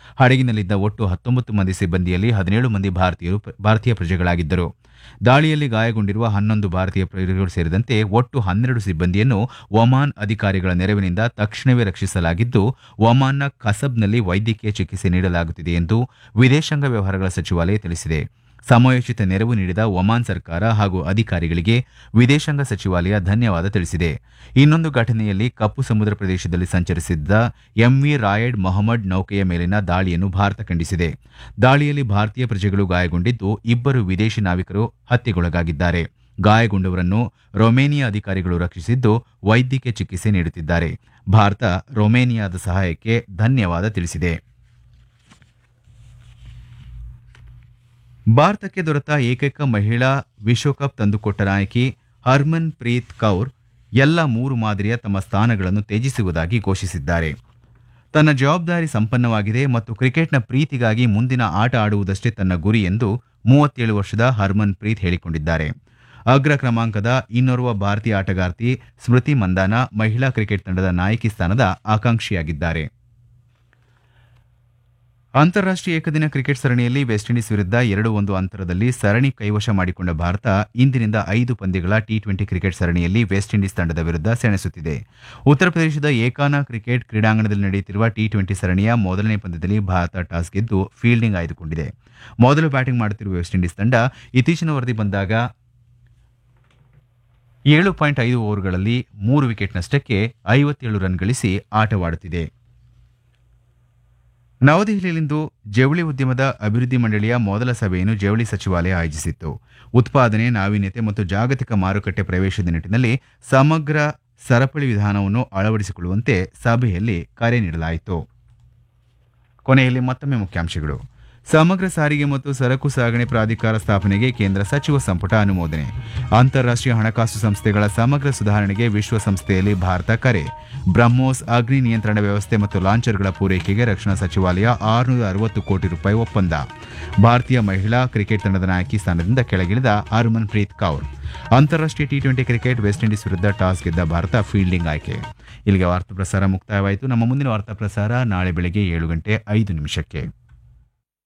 ಹಡಗಿನಲ್ಲಿದ್ದ ಒಟ್ಟು ಹತ್ತೊಂಬತ್ತು ಮಂದಿ ಸಿಬ್ಬಂದಿಯಲ್ಲಿ ಹದಿನೇಳು ಮಂದಿ ಭಾರತೀಯರು ಭಾರತೀಯ ಪ್ರಜೆಗಳಾಗಿದ್ದರು ದಾಳಿಯಲ್ಲಿ ಗಾಯಗೊಂಡಿರುವ ಹನ್ನೊಂದು ಭಾರತೀಯ ಪ್ರಜೆಗಳು ಸೇರಿದಂತೆ ಒಟ್ಟು ಹನ್ನೆರಡು ಸಿಬ್ಬಂದಿಯನ್ನು ಒಮಾನ್ ಅಧಿಕಾರಿಗಳ ನೆರವಿನಿಂದ ತಕ್ಷಣವೇ ರಕ್ಷಿಸಲಾಗಿದ್ದು ಒಮಾನ್ನ ಕಸಬ್ನಲ್ಲಿ ವೈದ್ಯಕೀಯ ಚಿಕಿತ್ಸೆ ನೀಡಲಾಗುತ್ತಿದೆ ಎಂದು ವಿದೇಶಾಂಗ ವ್ಯವಹಾರಗಳ ಸಚಿವಾಲಯ ತಿಳಿಸಿದೆ ಸಮಯೋಚಿತ ನೆರವು ನೀಡಿದ ಒಮಾನ್ ಸರ್ಕಾರ ಹಾಗೂ ಅಧಿಕಾರಿಗಳಿಗೆ ವಿದೇಶಾಂಗ ಸಚಿವಾಲಯ ಧನ್ಯವಾದ ತಿಳಿಸಿದೆ ಇನ್ನೊಂದು ಘಟನೆಯಲ್ಲಿ ಕಪ್ಪು ಸಮುದ್ರ ಪ್ರದೇಶದಲ್ಲಿ ಸಂಚರಿಸಿದ್ದ ಎಂವಿ ರಾಯಡ್ ಮೊಹಮ್ಮದ್ ನೌಕೆಯ ಮೇಲಿನ ದಾಳಿಯನ್ನು ಭಾರತ ಖಂಡಿಸಿದೆ ದಾಳಿಯಲ್ಲಿ ಭಾರತೀಯ ಪ್ರಜೆಗಳು ಗಾಯಗೊಂಡಿದ್ದು ಇಬ್ಬರು ವಿದೇಶಿ ನಾವಿಕರು ಹತ್ಯೆಗೊಳಗಾಗಿದ್ದಾರೆ ಗಾಯಗೊಂಡವರನ್ನು ರೊಮೇನಿಯಾ ಅಧಿಕಾರಿಗಳು ರಕ್ಷಿಸಿದ್ದು ವೈದ್ಯಕೀಯ ಚಿಕಿತ್ಸೆ ನೀಡುತ್ತಿದ್ದಾರೆ ಭಾರತ ರೊಮೇನಿಯಾದ ಸಹಾಯಕ್ಕೆ ಧನ್ಯವಾದ ತಿಳಿಸಿದೆ ಭಾರತಕ್ಕೆ ದೊರೆತ ಏಕೈಕ ಮಹಿಳಾ ವಿಶ್ವಕಪ್ ತಂದುಕೊಟ್ಟ ನಾಯಕಿ ಹರ್ಮನ್ ಪ್ರೀತ್ ಕೌರ್ ಎಲ್ಲ ಮೂರು ಮಾದರಿಯ ತಮ್ಮ ಸ್ಥಾನಗಳನ್ನು ತ್ಯಜಿಸುವುದಾಗಿ ಘೋಷಿಸಿದ್ದಾರೆ ತನ್ನ ಜವಾಬ್ದಾರಿ ಸಂಪನ್ನವಾಗಿದೆ ಮತ್ತು ಕ್ರಿಕೆಟ್ನ ಪ್ರೀತಿಗಾಗಿ ಮುಂದಿನ ಆಟ ಆಡುವುದಷ್ಟೇ ತನ್ನ ಗುರಿ ಎಂದು ಮೂವತ್ತೇಳು ವರ್ಷದ ಹರ್ಮನ್ ಪ್ರೀತ್ ಹೇಳಿಕೊಂಡಿದ್ದಾರೆ ಅಗ್ರ ಕ್ರಮಾಂಕದ ಇನ್ನೋರ್ವ ಭಾರತೀಯ ಆಟಗಾರ್ತಿ ಸ್ಮೃತಿ ಮಂದಾನ ಮಹಿಳಾ ಕ್ರಿಕೆಟ್ ತಂಡದ ನಾಯಕಿ ಸ್ಥಾನದ ಆಕಾಂಕ್ಷಿಯಾಗಿದ್ದಾರೆ ಅಂತಾರಾಷ್ಟೀಯ ಏಕದಿನ ಕ್ರಿಕೆಟ್ ಸರಣಿಯಲ್ಲಿ ವೆಸ್ಟ್ ಇಂಡೀಸ್ ವಿರುದ್ಧ ಎರಡು ಒಂದು ಅಂತರದಲ್ಲಿ ಸರಣಿ ಕೈವಶ ಮಾಡಿಕೊಂಡ ಭಾರತ ಇಂದಿನಿಂದ ಐದು ಪಂದ್ಯಗಳ ಟಿ ಟ್ವೆಂಟಿ ಕ್ರಿಕೆಟ್ ಸರಣಿಯಲ್ಲಿ ವೆಸ್ಟ್ ಇಂಡೀಸ್ ತಂಡದ ವಿರುದ್ಧ ಸೆಣಸುತ್ತಿದೆ ಉತ್ತರ ಪ್ರದೇಶದ ಏಕಾನ ಕ್ರಿಕೆಟ್ ಕ್ರೀಡಾಂಗಣದಲ್ಲಿ ನಡೆಯುತ್ತಿರುವ ಟಿ ಟ್ವೆಂಟಿ ಸರಣಿಯ ಮೊದಲನೇ ಪಂದ್ಯದಲ್ಲಿ ಭಾರತ ಟಾಸ್ ಗೆದ್ದು ಫೀಲ್ಡಿಂಗ್ ಆಯ್ದುಕೊಂಡಿದೆ ಮೊದಲು ಬ್ಯಾಟಿಂಗ್ ಮಾಡುತ್ತಿರುವ ವೆಸ್ಟ್ ಇಂಡೀಸ್ ತಂಡ ಇತ್ತೀಚಿನ ವರದಿ ಬಂದಾಗ ಏಳು ಪಾಯಿಂಟ್ ಐದು ಓವರ್ಗಳಲ್ಲಿ ಮೂರು ವಿಕೆಟ್ ನಷ್ಟಕ್ಕೆ ಐವತ್ತೇಳು ರನ್ ಗಳಿಸಿ ಆಟವಾಡುತ್ತಿದೆ ನವದೆಹಲಿಯಲ್ಲಿಂದು ಜವಳಿ ಉದ್ಯಮದ ಅಭಿವೃದ್ಧಿ ಮಂಡಳಿಯ ಮೊದಲ ಸಭೆಯನ್ನು ಜವಳಿ ಸಚಿವಾಲಯ ಆಯೋಜಿಸಿತ್ತು ಉತ್ಪಾದನೆ ನಾವೀನ್ಯತೆ ಮತ್ತು ಜಾಗತಿಕ ಮಾರುಕಟ್ಟೆ ಪ್ರವೇಶದ ನಿಟ್ಟಿನಲ್ಲಿ ಸಮಗ್ರ ಸರಪಳಿ ವಿಧಾನವನ್ನು ಅಳವಡಿಸಿಕೊಳ್ಳುವಂತೆ ಸಭೆಯಲ್ಲಿ ಕರೆ ನೀಡಲಾಯಿತು ಕೊನೆಯಲ್ಲಿ ಮತ್ತೊಮ್ಮೆ ಮುಖ್ಯಾಂಶಗಳು ಸಮಗ್ರ ಸಾರಿಗೆ ಮತ್ತು ಸರಕು ಸಾಗಣೆ ಪ್ರಾಧಿಕಾರ ಸ್ಥಾಪನೆಗೆ ಕೇಂದ್ರ ಸಚಿವ ಸಂಪುಟ ಅನುಮೋದನೆ ಅಂತಾರಾಷ್ಟೀಯ ಹಣಕಾಸು ಸಂಸ್ಥೆಗಳ ಸಮಗ್ರ ಸುಧಾರಣೆಗೆ ವಿಶ್ವಸಂಸ್ಥೆಯಲ್ಲಿ ಭಾರತ ಕರೆ ಬ್ರಹ್ಮೋಸ್ ಅಗ್ನಿ ನಿಯಂತ್ರಣ ವ್ಯವಸ್ಥೆ ಮತ್ತು ಲಾಂಚರ್ಗಳ ಪೂರೈಕೆಗೆ ರಕ್ಷಣಾ ಸಚಿವಾಲಯ ಆರುನೂರ ಅರವತ್ತು ಕೋಟಿ ರೂಪಾಯಿ ಒಪ್ಪಂದ ಭಾರತೀಯ ಮಹಿಳಾ ಕ್ರಿಕೆಟ್ ತಂಡದ ನಾಯಕಿ ಸ್ಥಾನದಿಂದ ಕೆಳಗಿಳಿದ ಹರ್ಮನ್ ಪ್ರೀತ್ ಕೌರ್ ಅಂತಾರಾಷ್ಟೀಯ T twenty cricket West Indies ವಿರುದ್ಧ ಟಾಸ್ ಗೆದ್ದ ಭಾರತ ಫೀಲ್ಡಿಂಗ್ ಆಯ್ಕೆ ಇಲ್ಲಿಗೆ ವಾರ್ತಾ ಪ್ರಸಾರ ಮುಕ್ತಾಯವಾಯಿತು ನಮ್ಮ ಮುಂದಿನ ವಾರ್ತಾ ಪ್ರಸಾರ ನಾಳೆ ಬೆಳಗ್ಗೆ ಏಳು ಗಂಟೆ ಐದು ನಿಮಿಷಕ್ಕೆ